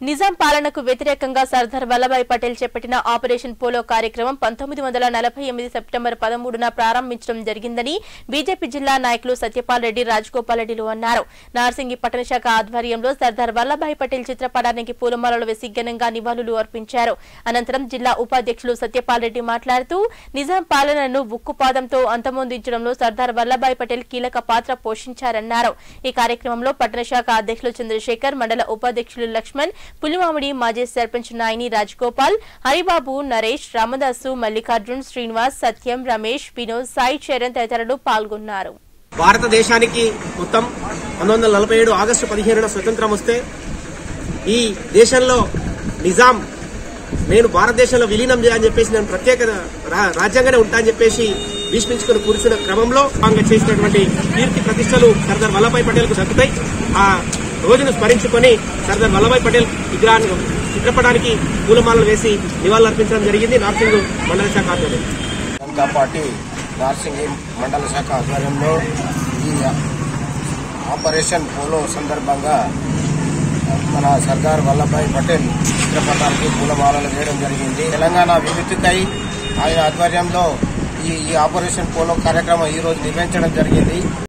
నిజాం పాలనకు వ్యతిరేకంగా సర్దార్ వల్లభాయ్ పటేల్ చేపట్టిన ఆపరేషన్ పోలో కార్యక్రమం పంతొమ్మిది వందల నలభై ఎనిమిది సెప్టెంబర్ పదమూడున ప్రారంభించడం జరిగిందని బీజేపీ జిల్లా నాయకులు సత్యపాల్ రెడ్డి రాజగోపాల్ రెడ్డిలు అన్నారు నార్సింగి పట్టణ శాఖ ఆధ్వర్యంలో సర్దార్ వల్లభాయ్ పటేల్ చిత్రపటానికి పూలమాలలు వేసి ఘనంగా నివాళులు అర్పించారు అనంతరం జిల్లా ఉపాధ్యక్షులు సత్యపాల్ రెడ్డి మాట్లాడుతూ నిజాం పాలనను ఉక్కుపాదంతో అంతమొందించడంలో సర్దార్ వల్లభాయ్ పటేల్ కీలక పాత్ర పోషించారన్నారు ఈ కార్యక్రమంలో పట్టణ శాఖ అధ్యక్షులు చంద్రశేఖర్ మండల ఉపాధ్యక్షులు లక్ష్మణ్ పులిమామిడి మాజీ సర్పంచ్ నాయని రాజ్గోపాల్ హరిబాబు నరేష్ రామదాసు మల్లికార్జున్ శ్రీనివాస్ సత్యం రమేష్ వినోద్ సాయి చరణ్ తదితరులు పాల్గొన్నారు భారతదేశానికి మొత్తం పంతొమ్మిది వందల నలభై ఏడు ఆగస్టు పదిహేనున స్వతంత్రం వస్తే ఈ దేశంలో నిజాం నేను భారతదేశంలో విలీనం చేయాలని చెప్పేసి నేను ప్రత్యేక రా- రాజ్యాంగానే ఉంటా అని చెప్పేసి భీష్మించుకుని కూర్చున్న క్రమంలో భాగంగా చేసినటువంటి కీర్తి ప్రతిష్టలు సర్దార్ వల్లభాయ్ పటేల్ కు దక్కుతాయి ఆ రోజును స్మరించుకొని సర్దార్ వల్లభాయ్ పటేల్ విగ్రహాన్ని చిత్రపటానికి పూలమాలలు వేసి నివాళులర్పించడం జరిగింది నార్సింగ్ మండల శాఖ ఆధ్వర్యంలో జనతా పార్టీ నార్సింగి మండల శాఖ ఆధ్వర్యంలో ఈ ఆపరేషన్ పోలో సందర్భంగా మన సర్దార్ వల్లభాయ్ పటేల్ చిత్రపటానికి పూలమాలలు వేయడం జరిగింది తెలంగాణ విముక్తికై ఆయన ఆధ్వర్యంలో ఈ ఈ ఆపరేషన్ పోలో కార్యక్రమం ఈ రోజు నిర్వహించడం జరిగింది